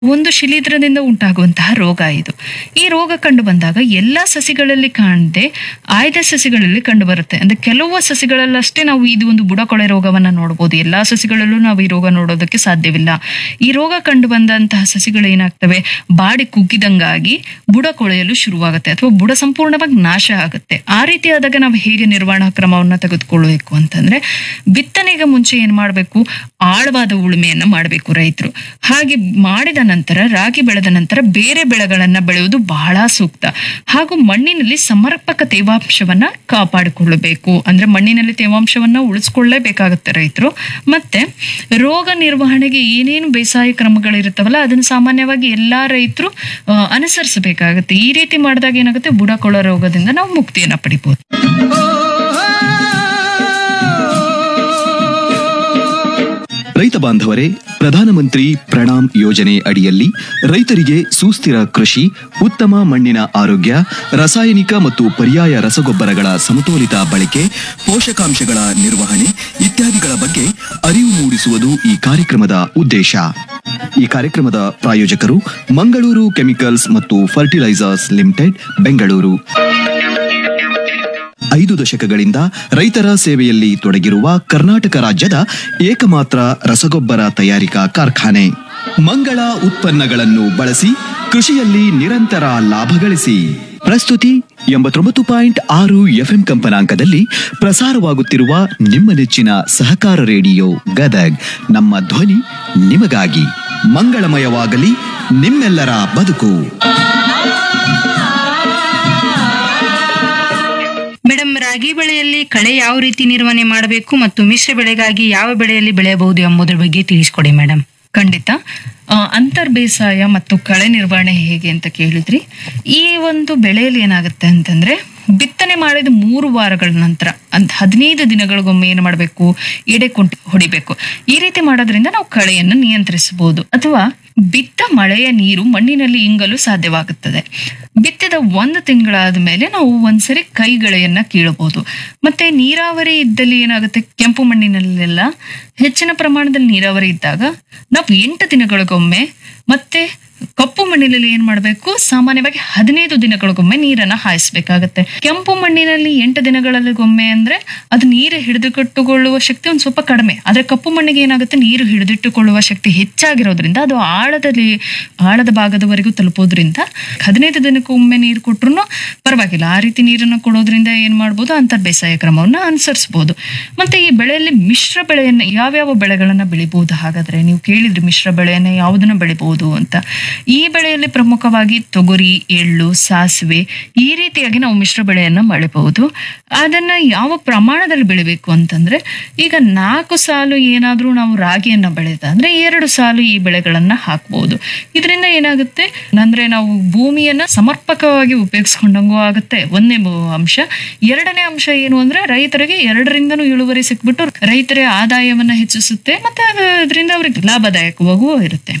ಒಂದು ಶಿಲೀಂಧ್ರದಿಂದ ಉಂಟಾಗುವಂತಹ ರೋಗ ಇದು ಈ ರೋಗ ಕಂಡು ಬಂದಾಗ ಎಲ್ಲಾ ಸಸಿಗಳಲ್ಲಿ ಕಾಣದೆ ಆಯ್ದ ಸಸಿಗಳಲ್ಲಿ ಕಂಡು ಬರುತ್ತೆ ಅಂದ್ರೆ ಕೆಲವು ಸಸಿಗಳಲ್ಲಷ್ಟೇ ನಾವು ಇದು ಒಂದು ಬುಡಕೊಳೆ ರೋಗವನ್ನ ನೋಡಬಹುದು ಎಲ್ಲಾ ಸಸಿಗಳಲ್ಲೂ ನಾವು ಈ ರೋಗ ನೋಡೋದಕ್ಕೆ ಸಾಧ್ಯವಿಲ್ಲ ಈ ರೋಗ ಕಂಡು ಬಂದಂತಹ ಸಸಿಗಳು ಏನಾಗ್ತವೆ ಬಾಡಿ ಕುಗ್ಗಿದಂಗಾಗಿ ಬುಡ ಕೊಳೆಯಲು ಶುರುವಾಗುತ್ತೆ ಅಥವಾ ಬುಡ ಸಂಪೂರ್ಣವಾಗಿ ನಾಶ ಆಗುತ್ತೆ ಆ ರೀತಿ ಆದಾಗ ನಾವು ಹೇಗೆ ನಿರ್ವಹಣಾ ಕ್ರಮವನ್ನ ತೆಗೆದುಕೊಳ್ಬೇಕು ಅಂತಂದ್ರೆ ಬಿತ್ತನೆಗೆ ಮುಂಚೆ ಏನ್ ಮಾಡಬೇಕು ಆಳವಾದ ಉಳುಮೆಯನ್ನ ಮಾಡಬೇಕು ರೈತರು ಹಾಗೆ ಮಾಡಿದ ನಂತರ ರಾಗಿ ಬೆಳೆದ ನಂತರ ಬೇರೆ ಬೆಳೆಗಳನ್ನ ಬೆಳೆಯುವುದು ಬಹಳ ಸೂಕ್ತ ಹಾಗೂ ಮಣ್ಣಿನಲ್ಲಿ ಸಮರ್ಪಕ ತೇವಾಂಶವನ್ನ ಕಾಪಾಡಿಕೊಳ್ಳಬೇಕು ಅಂದ್ರೆ ಮಣ್ಣಿನಲ್ಲಿ ತೇವಾಂಶವನ್ನ ಉಳಿಸ್ಕೊಳ್ಳೇಬೇಕಾಗುತ್ತೆ ರೈತರು ಮತ್ತೆ ರೋಗ ನಿರ್ವಹಣೆಗೆ ಏನೇನು ಬೇಸಾಯ ಕ್ರಮಗಳಿರುತ್ತವಲ್ಲ ಅದನ್ನು ಸಾಮಾನ್ಯವಾಗಿ ಎಲ್ಲಾ ರೈತರು ಆ, ಅನುಸರಿಸಬೇಕಾಗುತ್ತೆ ಈ ರೀತಿ ಮಾಡಿದಾಗ ಏನಾಗುತ್ತೆ ಬುಡಕೊಳ ರೋಗದಿಂದ ನಾವು ಮುಕ್ತಿಯನ್ನ ಪಡಿಬಹುದು ರೈತ ಬಾಂಧವರೇ ಪ್ರಧಾನಮಂತ್ರಿ ಪ್ರಣಾಮ್ ಯೋಜನೆ ಅಡಿಯಲ್ಲಿ ರೈತರಿಗೆ ಸುಸ್ಥಿರ ಕೃಷಿ ಉತ್ತಮ ಮಣ್ಣಿನ ಆರೋಗ್ಯ ರಾಸಾಯನಿಕ ಮತ್ತು ಪರ್ಯಾಯ ರಸಗೊಬ್ಬರಗಳ ಸಮತೋಲಿತ ಬಳಕೆ ಪೋಷಕಾಂಶಗಳ ನಿರ್ವಹಣೆ ಇತ್ಯಾದಿಗಳ ಬಗ್ಗೆ ಅರಿವು ಮೂಡಿಸುವುದು ಈ ಕಾರ್ಯಕ್ರಮದ ಉದ್ದೇಶ ಈ ಕಾರ್ಯಕ್ರಮದ ಪ್ರಾಯೋಜಕರು ಮಂಗಳೂರು ಕೆಮಿಕಲ್ಸ್ ಮತ್ತು ಫರ್ಟಿಲೈಸರ್ಸ್ ಲಿಮಿಟೆಡ್ ಬೆಂಗಳೂರು ಐದು ದಶಕಗಳಿಂದ ರೈತರ ಸೇವೆಯಲ್ಲಿ ತೊಡಗಿರುವ ಕರ್ನಾಟಕ ರಾಜ್ಯದ ಏಕಮಾತ್ರ ರಸಗೊಬ್ಬರ ತಯಾರಿಕಾ ಕಾರ್ಖಾನೆ ಮಂಗಳ ಉತ್ಪನ್ನಗಳನ್ನು ಬಳಸಿ ಕೃಷಿಯಲ್ಲಿ ನಿರಂತರ ಲಾಭ ಗಳಿಸಿ ಪ್ರಸ್ತುತಿ ಎಂಬತ್ತೊಂಬತ್ತು ಪಾಯಿಂಟ್ ಆರು ಎಫ್ಎಂ ಕಂಪನಾಂಕದಲ್ಲಿ ಪ್ರಸಾರವಾಗುತ್ತಿರುವ ನಿಮ್ಮ ನೆಚ್ಚಿನ ಸಹಕಾರ ರೇಡಿಯೋ ಗದಗ್ ನಮ್ಮ ಧ್ವನಿ ನಿಮಗಾಗಿ ಮಂಗಳಮಯವಾಗಲಿ ನಿಮ್ಮೆಲ್ಲರ ಬದುಕು ಮೇಡಮ್ ರಾಗಿ ಬೆಳೆಯಲ್ಲಿ ಕಳೆ ಯಾವ ರೀತಿ ನಿರ್ವಹಣೆ ಮಾಡಬೇಕು ಮತ್ತು ಮಿಶ್ರ ಬೆಳೆಗಾಗಿ ಯಾವ ಬೆಳೆಯಲ್ಲಿ ಬೆಳೆಯಬಹುದು ಎಂಬುದರ ಬಗ್ಗೆ ತಿಳಿಸ್ಕೊಡಿ ಮೇಡಮ್ ಖಂಡಿತ ಆ, ಅಂತರ್ ಬೇಸಾಯ ಮತ್ತು ಕಳೆ ನಿರ್ವಹಣೆ ಹೇಗೆ ಅಂತ ಕೇಳಿದ್ರಿ ಈ ಒಂದು ಬೆಳೆಯಲ್ಲಿ ಏನಾಗುತ್ತೆ ಅಂತಂದ್ರೆ ಬಿತ್ತನೆ ಮಾಡಿದ ಮೂರು ವಾರಗಳ ನಂತರ ಅಂತ ಹದಿನೈದು ದಿನಗಳಿಗೊಮ್ಮೆ ಏನು ಮಾಡಬೇಕು ಎಡೆ ಕುಂಟಿ ಹೊಡಿಬೇಕು ಈ ರೀತಿ ಮಾಡೋದ್ರಿಂದ ನಾವು ಕಳೆಯನ್ನು ನಿಯಂತ್ರಿಸಬಹುದು ಅಥವಾ ಬಿತ್ತ ಮಳೆಯ ನೀರು ಮಣ್ಣಿನಲ್ಲಿ ಇಂಗಲು ಸಾಧ್ಯವಾಗುತ್ತದೆ ಬಿತ್ತಿದ ಒಂದು ತಿಂಗಳಾದ ಮೇಲೆ ನಾವು ಒಂದ್ಸರಿ ಕೈಗಳೆಯನ್ನ ಕೀಳಬಹುದು ಮತ್ತೆ ನೀರಾವರಿ ಇದ್ದಲ್ಲಿ ಏನಾಗುತ್ತೆ ಕೆಂಪು ಮಣ್ಣಿನಲ್ಲೆಲ್ಲ ಹೆಚ್ಚಿನ ಪ್ರಮಾಣದಲ್ಲಿ ನೀರಾವರಿ ಇದ್ದಾಗ ನಾವು ಎಂಟು ದಿನಗಳಿಗೊಮ್ಮೆ ಮತ್ತೆ ಕಪ್ಪು ಮಣ್ಣಿನಲ್ಲಿ ಏನ್ ಮಾಡಬೇಕು ಸಾಮಾನ್ಯವಾಗಿ ಹದಿನೈದು ದಿನಗಳಿಗೊಮ್ಮೆ ನೀರನ್ನ ಹಾಯಿಸ್ಬೇಕಾಗತ್ತೆ ಕೆಂಪು ಮಣ್ಣಿನಲ್ಲಿ ಎಂಟು ದಿನಗಳಿಗೊಮ್ಮೆ ಅಂದ್ರೆ ಅದು ನೀರು ಹಿಡಿದುಕೊಟ್ಟುಕೊಳ್ಳುವ ಶಕ್ತಿ ಒಂದ್ ಸ್ವಲ್ಪ ಕಡಿಮೆ ಆದ್ರೆ ಕಪ್ಪು ಮಣ್ಣಿಗೆ ಏನಾಗುತ್ತೆ ನೀರು ಹಿಡಿದಿಟ್ಟುಕೊಳ್ಳುವ ಶಕ್ತಿ ಹೆಚ್ಚಾಗಿರೋದ್ರಿಂದ ಅದು ಆಳದಲ್ಲಿ ಆಳದ ಭಾಗದವರೆಗೂ ತಲುಪೋದ್ರಿಂದ ಹದಿನೈದು ದಿನಕ್ಕೊಮ್ಮೆ ನೀರು ಕೊಟ್ರು ಪರವಾಗಿಲ್ಲ ಆ ರೀತಿ ನೀರನ್ನು ಕೊಡೋದ್ರಿಂದ ಏನ್ ಮಾಡ್ಬೋದು ಅಂತರ್ ಬೇಸಾಯ ಕ್ರಮವನ್ನ ಅನುಸರಿಸಬಹುದು ಮತ್ತೆ ಈ ಬೆಳೆಯಲ್ಲಿ ಮಿಶ್ರ ಬೆಳೆಯನ್ನ ಯಾವ್ಯಾವ ಬೆಳೆಗಳನ್ನ ಬೆಳಿಬಹುದು ಹಾಗಾದ್ರೆ ನೀವು ಕೇಳಿದ್ರಿ ಮಿಶ್ರ ಬೆಳೆಯನ್ನ ಯಾವುದನ್ನ ಬೆಳಿಬಹುದು ಅಂತ ಈ ಬೆಳೆಯಲ್ಲಿ ಪ್ರಮುಖವಾಗಿ ತೊಗರಿ ಎಳ್ಳು ಸಾಸಿವೆ ಈ ರೀತಿಯಾಗಿ ನಾವು ಮಿಶ್ರ ಬೆಳೆಯನ್ನ ಬೆಳಿಬಹುದು ಅದನ್ನ ಯಾವ ಪ್ರಮಾಣದಲ್ಲಿ ಬೆಳಿಬೇಕು ಅಂತಂದ್ರೆ ಈಗ ನಾಲ್ಕು ಸಾಲು ಏನಾದ್ರೂ ನಾವು ರಾಗಿಯನ್ನ ಬೆಳೆದ ಅಂದ್ರೆ ಎರಡು ಸಾಲು ಈ ಬೆಳೆಗಳನ್ನ ಹಾಕ್ಬಹುದು ಇದರಿಂದ ಏನಾಗುತ್ತೆ ಅಂದ್ರೆ ನಾವು ಭೂಮಿಯನ್ನ ಸಮರ್ಪಕವಾಗಿ ಉಪಯೋಗಿಸ್ಕೊಂಡಂಗೂ ಆಗುತ್ತೆ ಒಂದನೇ ಬ- ಅಂಶ ಎರಡನೇ ಅಂಶ ಏನು ಅಂದ್ರೆ ರೈತರಿಗೆ ಎರಡರಿಂದನೂ ಇಳುವರಿ ಸಿಕ್ಬಿಟ್ಟು ರೈತರ ಆದಾಯವನ್ನ ಹೆಚ್ಚಿಸುತ್ತೆ ಮತ್ತೆ ಅದರಿಂದ ಅವ್ರಿಗೆ ಲಾಭದಾಯಕವಾಗೂ ಇರುತ್ತೆ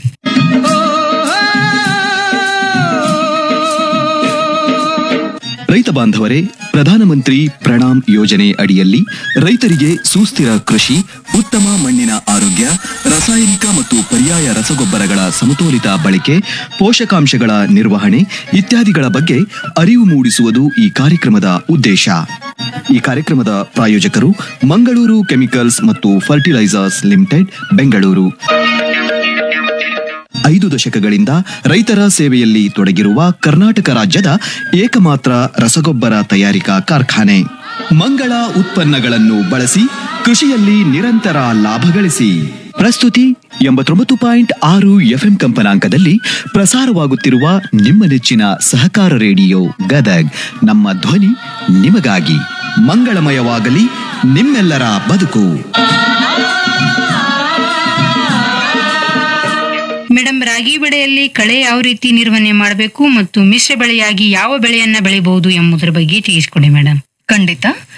ರೈತ ಬಾಂಧವರೇ ಪ್ರಧಾನಮಂತ್ರಿ ಪ್ರಣಾಮ್ ಯೋಜನೆ ಅಡಿಯಲ್ಲಿ ರೈತರಿಗೆ ಸುಸ್ಥಿರ ಕೃಷಿ ಉತ್ತಮ ಮಣ್ಣಿನ ಆರೋಗ್ಯ ರಾಸಾಯನಿಕ ಮತ್ತು ಪರ್ಯಾಯ ರಸಗೊಬ್ಬರಗಳ ಸಮತೋಲಿತ ಬಳಕೆ ಪೋಷಕಾಂಶಗಳ ನಿರ್ವಹಣೆ ಇತ್ಯಾದಿಗಳ ಬಗ್ಗೆ ಅರಿವು ಮೂಡಿಸುವುದು ಈ ಕಾರ್ಯಕ್ರಮದ ಉದ್ದೇಶ ಈ ಕಾರ್ಯಕ್ರಮದ ಪ್ರಾಯೋಜಕರು ಮಂಗಳೂರು ಕೆಮಿಕಲ್ಸ್ ಮತ್ತು ಫರ್ಟಿಲೈಸರ್ಸ್ ಲಿಮಿಟೆಡ್ ಬೆಂಗಳೂರು ಐದು ದಶಕಗಳಿಂದ ರೈತರ ಸೇವೆಯಲ್ಲಿ ತೊಡಗಿರುವ ಕರ್ನಾಟಕ ರಾಜ್ಯದ ಏಕಮಾತ್ರ ರಸಗೊಬ್ಬರ ತಯಾರಿಕಾ ಕಾರ್ಖಾನೆ ಮಂಗಳ ಉತ್ಪನ್ನಗಳನ್ನು ಬಳಸಿ ಕೃಷಿಯಲ್ಲಿ ನಿರಂತರ ಲಾಭ ಗಳಿಸಿ ಪ್ರಸ್ತುತಿ ಎಂಬತ್ತೊಂಬತ್ತು ಪಾಯಿಂಟ್ ಆರು ಎಫ್ಎಂ ಕಂಪನಾಂಕದಲ್ಲಿ ಪ್ರಸಾರವಾಗುತ್ತಿರುವ ನಿಮ್ಮ ನೆಚ್ಚಿನ ಸಹಕಾರ ರೇಡಿಯೋ ಗದಗ್ ನಮ್ಮ ಧ್ವನಿ ನಿಮಗಾಗಿ ಮಂಗಳಮಯವಾಗಲಿ ನಿಮ್ಮೆಲ್ಲರ ಬದುಕು ಮೇಡಮ್ ರಾಗಿ ಬೆಳೆಯಲ್ಲಿ ಕಳೆ ಯಾವ ರೀತಿ ನಿರ್ವಹಣೆ ಮಾಡಬೇಕು ಮತ್ತು ಮಿಶ್ರ ಬೆಳೆಯಾಗಿ ಯಾವ ಬೆಳೆಯನ್ನ ಬೆಳೆಯಬಹುದು ಎಂಬುದರ ಬಗ್ಗೆ ತಿಳಿಸ್ಕೊಡಿ ಮೇಡಮ್ ಖಂಡಿತ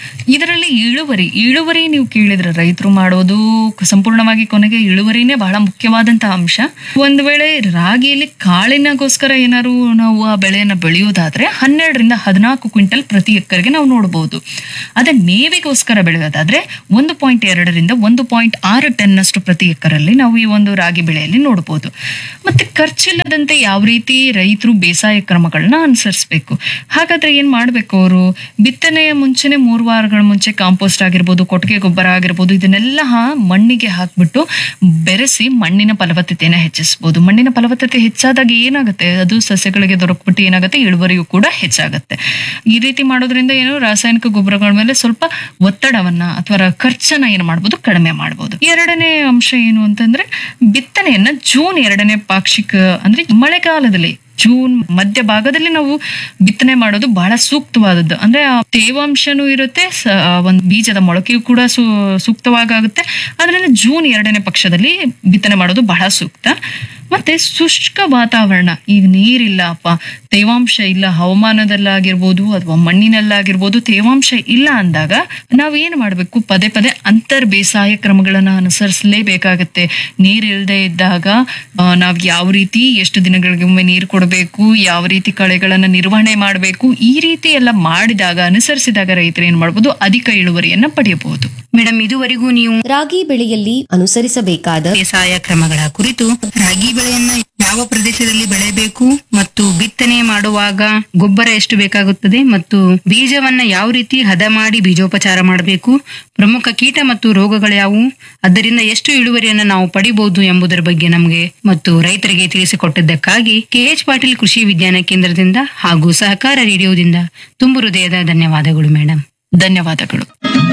ಇದರಲ್ಲಿ ಇಳುವರಿ ಇಳುವರಿ ನೀವು ಕೇಳಿದ್ರೆ ರೈತರು ಮಾಡೋದು ಸಂಪೂರ್ಣವಾಗಿ ಕೊನೆಗೆ ಇಳುವರಿನೇ ಬಹಳ ಮುಖ್ಯವಾದಂತಹ ಅಂಶ ಒಂದು ವೇಳೆ ರಾಗಿಯಲ್ಲಿ ಕಾಳಿನಗೋಸ್ಕರ ಏನಾದ್ರು ನಾವು ಆ ಬೆಳೆಯನ್ನ ಬೆಳೆಯೋದಾದ್ರೆ ಹನ್ನೆರಡರಿಂದ ಹದಿನಾಲ್ಕು ಕ್ವಿಂಟಲ್ ಪ್ರತಿ ಎಕರೆಗೆ ನಾವು ನೋಡಬಹುದು ಅದೇ ಮೇವಿಗೋಸ್ಕರ ಬೆಳೆಯೋದಾದ್ರೆ ಒಂದು ಪಾಯಿಂಟ್ ಎರಡರಿಂದ ಒಂದು ಪಾಯಿಂಟ್ ಆರು ಟನ್ ಅಷ್ಟು ಪ್ರತಿ ಎಕರಲ್ಲಿ ನಾವು ಈ ಒಂದು ರಾಗಿ ಬೆಳೆಯಲ್ಲಿ ನೋಡಬಹುದು ಮತ್ತೆ ಖರ್ಚಿಲ್ಲದಂತೆ ಯಾವ ರೀತಿ ರೈತರು ಬೇಸಾಯ ಕ್ರಮಗಳನ್ನ ಅನುಸರಿಸಬೇಕು ಹಾಗಾದ್ರೆ ಏನ್ ಮಾಡ್ಬೇಕು ಅವರು ಬಿತ್ತನೆಯ ಮುಂಚೆನೆ ಮೂರು ವಾರಗಳ ಮುಂಚೆ ಕಾಂಪೋಸ್ಟ್ ಆಗಿರ್ಬೋದು ಕೊಟ್ಟಿಗೆ ಗೊಬ್ಬರ ಆಗಿರ್ಬೋದು ಇದನ್ನೆಲ್ಲ ಹಾ- ಮಣ್ಣಿಗೆ ಹಾಕ್ಬಿಟ್ಟು ಬೆರೆಸಿ ಮಣ್ಣಿನ ಫಲವತ್ತತೆಯನ್ನು ಹೆಚ್ಚಿಸಬಹುದು ಮಣ್ಣಿನ ಫಲವತ್ತತೆ ಹೆಚ್ಚಾದಾಗ ಏನಾಗುತ್ತೆ ಅದು ಸಸ್ಯಗಳಿಗೆ ದೊರಕ್ಬಿಟ್ಟು ಏನಾಗುತ್ತೆ ಇಳುವರಿಯು ಕೂಡ ಹೆಚ್ಚಾಗುತ್ತೆ ಈ ರೀತಿ ಮಾಡೋದ್ರಿಂದ ಏನು ರಾಸಾಯನಿಕ ಗೊಬ್ಬರಗಳ ಮೇಲೆ ಸ್ವಲ್ಪ ಒತ್ತಡವನ್ನ ಅಥವಾ ಖರ್ಚನ್ನ ಏನು ಮಾಡ್ಬೋದು ಕಡಿಮೆ ಮಾಡ್ಬೋದು ಎರಡನೇ ಅಂಶ ಏನು ಅಂತಂದ್ರೆ ಬಿತ್ತನೆಯನ್ನ ಜೂನ್ ಎರಡನೇ ಪಾಕ್ಷಿಕ ಅಂದ್ರೆ ಮಳೆಗಾಲದಲ್ಲಿ ಜೂನ್ ಮಧ್ಯ ಭಾಗದಲ್ಲಿ ನಾವು ಬಿತ್ತನೆ ಮಾಡೋದು ಬಹಳ ಸೂಕ್ತವಾದದ್ದು ಅಂದ್ರೆ ಆ ತೇವಾಂಶನೂ ಇರುತ್ತೆ ಸ- ಆ ಒಂದು ಬೀಜದ ಮೊಳಕೆಯು ಕೂಡ ಸೂ ಸೂಕ್ತವಾಗುತ್ತೆ ಅದರಿಂದ ಜೂನ್ ಎರಡನೇ ಪಕ್ಷದಲ್ಲಿ ಬಿತ್ತನೆ ಮಾಡೋದು ಬಹಳ ಸೂಕ್ತ ಮತ್ತೆ ಶುಷ್ಕ ವಾತಾವರಣ ಈಗ ನೀರಿಲ್ಲ ಅಪ್ಪ ತೇವಾಂಶ ಇಲ್ಲ ಹವಾಮಾನದಲ್ಲಾಗಿರ್ಬೋದು ಅಥವಾ ಮಣ್ಣಿನಲ್ಲಾಗಿರ್ಬೋದು ತೇವಾಂಶ ಇಲ್ಲ ಅಂದಾಗ ನಾವು ಏನು ಮಾಡಬೇಕು ಪದೇ ಪದೇ ಅಂತರ್ ಬೇಸಾಯ ಕ್ರಮಗಳನ್ನ ಅನುಸರಿಸಲೇಬೇಕಾಗತ್ತೆ ನೀರಿಲ್ಲದೆ ಇದ್ದಾಗ ಆ, ನಾವು ಯಾವ ರೀತಿ ಎಷ್ಟು ದಿನಗಳಿಗೊಮ್ಮೆ ನೀರು ಕೊಡಬೇಕು ಯಾವ ರೀತಿ ಕಳೆಗಳನ್ನ ನಿರ್ವಹಣೆ ಮಾಡಬೇಕು ಈ ರೀತಿ ಎಲ್ಲ ಮಾಡಿದಾಗ ಅನುಸರಿಸಿದಾಗ ರೈತರು ಏನ್ ಮಾಡ್ಬೋದು ಅಧಿಕ ಇಳುವರಿಯನ್ನ ಪಡೆಯಬಹುದು ಮೇಡಮ್ ಇದುವರೆಗೂ ನೀವು ರಾಗಿ ಬೆಳೆಯಲ್ಲಿ ಅನುಸರಿಸಬೇಕಾದ ಬೇಸಾಯ ಕ್ರಮಗಳ ಕುರಿತು ರಾಗಿ ಬೆಳೆಯನ್ನ ಯಾವ ಪ್ರದೇಶದಲ್ಲಿ ಬೆಳೆಯಬೇಕು ಮತ್ತು ಬಿತ್ತನೆ ಮಾಡುವಾಗ ಗೊಬ್ಬರ ಎಷ್ಟು ಬೇಕಾಗುತ್ತದೆ ಮತ್ತು ಬೀಜವನ್ನ ಯಾವ ರೀತಿ ಹದ ಮಾಡಿ ಬೀಜೋಪಚಾರ ಮಾಡಬೇಕು ಪ್ರಮುಖ ಕೀಟ ಮತ್ತು ರೋಗಗಳು ಯಾವುವು ಅದರಿಂದ ಎಷ್ಟು ಇಳುವರಿಯನ್ನು ನಾವು ಪಡಿಬಹುದು ಎಂಬುದರ ಬಗ್ಗೆ ನಮಗೆ ಮತ್ತು ರೈತರಿಗೆ ತಿಳಿಸಿಕೊಟ್ಟಿದ್ದಕ್ಕಾಗಿ ಕೆಎಚ್ ಪಾಟೀಲ್ ಕೃಷಿ ವಿಜ್ಞಾನ ಕೇಂದ್ರದಿಂದ ಹಾಗೂ ಸಹಕಾರ ರೇಡಿಯೋದಿಂದ ತುಂಬು ಹೃದಯದ ಧನ್ಯವಾದಗಳು ಮೇಡಮ್ ಧನ್ಯವಾದಗಳು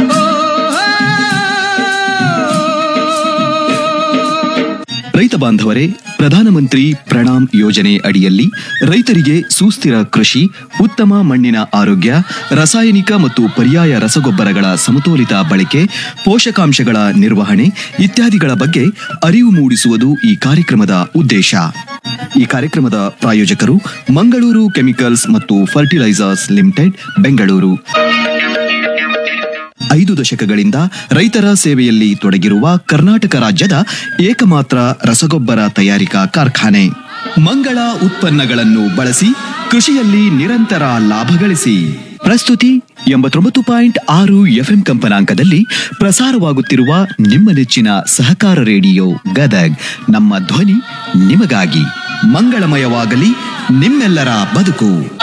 ರೈತ ಬಾಂಧವರೇ ಪ್ರಧಾನಮಂತ್ರಿ ಪ್ರಣಾಮ್ ಯೋಜನೆ ಅಡಿಯಲ್ಲಿ ರೈತರಿಗೆ ಸುಸ್ಥಿರ ಕೃಷಿ ಉತ್ತಮ ಮಣ್ಣಿನ ಆರೋಗ್ಯ ರಾಸಾಯನಿಕ ಮತ್ತು ಪರ್ಯಾಯ ರಸಗೊಬ್ಬರಗಳ ಸಮತೋಲಿತ ಬಳಕೆ ಪೋಷಕಾಂಶಗಳ ನಿರ್ವಹಣೆ ಇತ್ಯಾದಿಗಳ ಬಗ್ಗೆ ಅರಿವು ಮೂಡಿಸುವುದು ಈ ಕಾರ್ಯಕ್ರಮದ ಉದ್ದೇಶ ಈ ಕಾರ್ಯಕ್ರಮದ ಪ್ರಾಯೋಜಕರು ಮಂಗಳೂರು ಕೆಮಿಕಲ್ಸ್ ಮತ್ತು ಫರ್ಟಿಲೈಸರ್ಸ್ ಲಿಮಿಟೆಡ್ ಬೆಂಗಳೂರು ಐದು ದಶಕಗಳಿಂದ ರೈತರ ಸೇವೆಯಲ್ಲಿ ತೊಡಗಿರುವ ಕರ್ನಾಟಕ ರಾಜ್ಯದ ಏಕಮಾತ್ರ ರಸಗೊಬ್ಬರ ತಯಾರಿಕಾ ಕಾರ್ಖಾನೆ ಮಂಗಳ ಉತ್ಪನ್ನಗಳನ್ನು ಬಳಸಿ ಕೃಷಿಯಲ್ಲಿ ನಿರಂತರ ಲಾಭ ಗಳಿಸಿ ಪ್ರಸ್ತುತಿ ಎಂಬತ್ತೊಂಬತ್ತು ಪಾಯಿಂಟ್ ಆರು ಎಫ್ಎಂ ಕಂಪನಾಂಕದಲ್ಲಿ ಪ್ರಸಾರವಾಗುತ್ತಿರುವ ನಿಮ್ಮ ನೆಚ್ಚಿನ ಸಹಕಾರ ರೇಡಿಯೋ ಗದಗ್ ನಮ್ಮ ಧ್ವನಿ ನಿಮಗಾಗಿ ಮಂಗಳಮಯವಾಗಲಿ ನಿಮ್ಮೆಲ್ಲರ ಬದುಕು